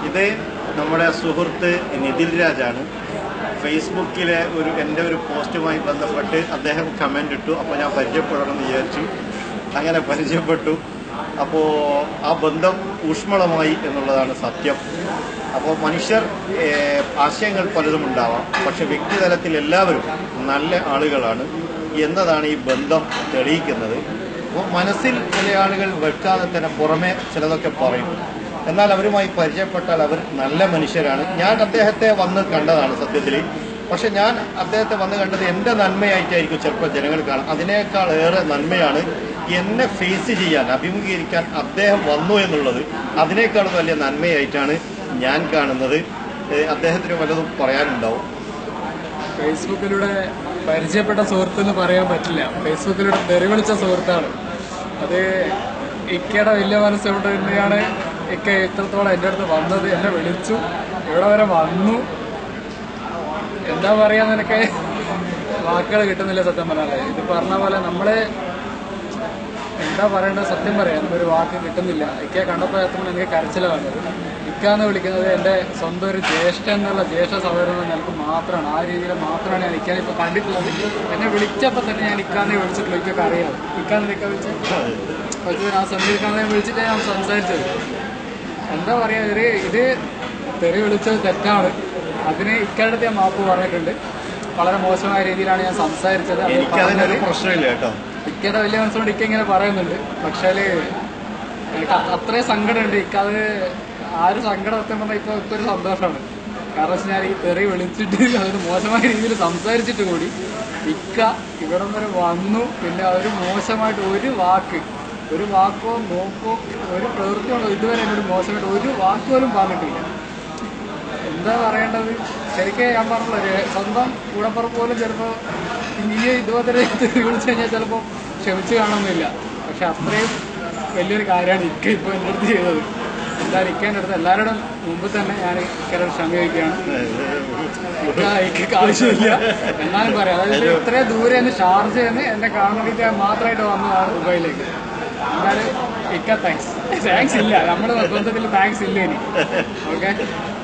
ഇത് നമ്മുടെ സുഹൃത്ത് നിതിൽ രാജാണ് ഫേസ്ബുക്കിലെ ഒരു എൻ്റെ ഒരു പോസ്റ്റുമായി ബന്ധപ്പെട്ട് അദ്ദേഹം കമൻ്റ് ഇട്ടു അപ്പോൾ ഞാൻ പരിചയപ്പെടണമെന്ന് വിചാരിച്ചു അങ്ങനെ പരിചയപ്പെട്ടു അപ്പോൾ ആ ബന്ധം ഊഷ്മളമായി എന്നുള്ളതാണ് സത്യം അപ്പോൾ മനുഷ്യർ ഏഹ്, ആശയങ്ങൾ പലതും ഉണ്ടാവാം പക്ഷെ വ്യക്തിതലത്തിൽ എല്ലാവരും നല്ല ആളുകളാണ് എന്നതാണ് ഈ ബന്ധം തെളിയിക്കുന്നത് അപ്പോൾ മനസ്സിൽ ചില ആളുകൾ വെക്കാതെ തന്നെ പുറമെ ചിലതൊക്കെ പറയും എന്നാൽ അവരുമായി പരിചയപ്പെട്ടാൽ അവർ നല്ല മനുഷ്യരാണ് ഞാൻ അദ്ദേഹത്തെ വന്ന് കണ്ടതാണ് സത്യത്തിൽ പക്ഷെ ഞാൻ അദ്ദേഹത്തെ വന്ന് കണ്ടത് എൻ്റെ നന്മയായിട്ടായിരിക്കും ചിലപ്പോൾ ജനങ്ങൾ കാണാം അതിനേക്കാൾ ഏറെ നന്മയാണ് എന്നെ ഫേസ് ചെയ്യാൻ അഭിമുഖീകരിക്കാൻ അദ്ദേഹം വന്നു എന്നുള്ളത് അതിനേക്കാൾ വലിയ നന്മയായിട്ടാണ് ഞാൻ കാണുന്നത് ഏഹ് അദ്ദേഹത്തിന് വല്ലതും പറയാനുണ്ടാവും ഫേസ്ബുക്കിലൂടെ പരിചയപ്പെട്ട സുഹൃത്തെന്ന് പറയാൻ പറ്റില്ല ഫേസ്ബുക്കിലൂടെ തെറിവിളിച്ച സുഹൃത്താണ് അത് ഇക്കയുടെ വലിയ മനസ്സുകൊണ്ട് തന്നെയാണ് ഇക്ക ഇത്രത്തോളം എൻ്റെ അടുത്ത് വന്നത് എന്നെ വിളിച്ചു ഇവിടെ വരെ വന്നു എന്താ പറയാ നിനക്ക് വാക്കുകൾ കിട്ടുന്നില്ല സത്യം പറഞ്ഞാല് ഇത് പറഞ്ഞ പോലെ നമ്മള് എന്താ പറയേണ്ടത് സത്യം പറയാം നമുക്കൊരു വാക്ക് കിട്ടുന്നില്ല ഇക്കയെ കണ്ടപ്പോൾ എത്തുമ്പോൾ എനിക്ക് കരച്ചില വന്നത് ഇക്ക എന്ന് വിളിക്കുന്നത് എൻ്റെ സ്വന്തം ഒരു ജ്യേഷ്ഠ എന്നുള്ള ജ്യേഷ്ഠ സഹോദരൻ എനിക്ക് മാത്രമാണ് ആ രീതിയിൽ മാത്രമാണ് ഞാൻ ഇക്കാനെ ഇപ്പോൾ കണ്ടിട്ടുള്ളത് എന്നെ വിളിച്ചപ്പോൾ തന്നെ ഞാൻ ഇക്കാന്നെ വിളിച്ചിട്ടുള്ളൂ ഇക്കൊക്കെ അറിയാം ഇക്കാന്ന് ഇക്ക വിളിച്ച് പക്ഷേ ആ സമീർ ഖാനെ വിളിച്ചിട്ട് ഞാൻ സംസാരിച്ചത് എന്താ പറയാ ഒരു ഇത് തെറി വിളിച്ചത് തെറ്റാണ് അതിന് ഇക്കടുത്ത് ഞാൻ മാപ്പ് പറഞ്ഞിട്ടുണ്ട് വളരെ മോശമായ രീതിയിലാണ് ഞാൻ സംസാരിച്ചത് അത് എനിക്കതിനൊരു പറഞ്ഞത് പ്രശ്നമില്ല കേട്ടോ ഇക്കയുടെ വലിയ മനസ്സുകൊണ്ട് ഇക്ക ഇങ്ങനെ പറയുന്നുണ്ട് പക്ഷേ എനിക്ക് അ- അത്രയും സങ്കടമുണ്ട് ഇക്കത് ആ ഒരു സങ്കടം സത്യം പറഞ്ഞാൽ ഇപ്പൊ ഇപ്പൊ ഒരു സന്തോഷമാണ് കാരണം വെച്ചാൽ ഞാൻ ഈ തെറി വിളിച്ചിട്ട് അതൊരു മോശമായ രീതിയിൽ സംസാരിച്ചിട്ട് കൂടി ഇക്ക ഇവിടം വരെ വന്നു പിന്നെ ഒരു മോശമായിട്ട് ഒരു വാക്ക് ഒരു വാക്കോ നോക്കോ ഒരു പ്രവൃത്തിയോ ഇതുവരെ എന്നോട് മോശമായിട്ട് ഒരു വാക്ക് പോലും പറഞ്ഞിട്ടില്ല എന്താ പറയേണ്ടത് ശരിക്കും ഞാൻ പറഞ്ഞല്ലോ ഒരു സ്വന്തം കൂടപ്പുറപ്പ് പോലും ചിലപ്പോൾ ഇനി ഇതുപോലെ തെറി വിളിച്ചു കഴിഞ്ഞാൽ ചിലപ്പോൾ ക്ഷമിച്ചു കാണുന്നില്ല പക്ഷെ അത്രയും വലിയൊരു കാര്യമാണ് ഇക്ക ഇപ്പോൾ എൻ്റെ അടുത്ത് ചെയ്തത് എന്തായാലും ഇക്കേൻ്റെ അടുത്ത് എല്ലാവരോടും മുമ്പ് തന്നെ ഞാൻ ഇക്കരോട് ക്ഷമ ചോദിക്കുകയാണ് ഇക്ക ഇക്കയ്ക്ക് ആവശ്യമില്ല എന്നാലും പറയാം അതായത് ഇത്രയും ദൂരെ നിന്ന് ഷാർജ എന്ന് എന്നെ കാണാൻ വേണ്ടി ഞാൻ മാത്രമായിട്ട് വന്നതാണ് ദുബായിലേക്ക് എന്തായാലും ഇക്ക താങ്ക്സ് താങ്ക്സ് ഇല്ല നമ്മുടെ ബന്ധത്തിൽ താങ്ക്സ് ഇല്ല ഇനി ഓക്കെ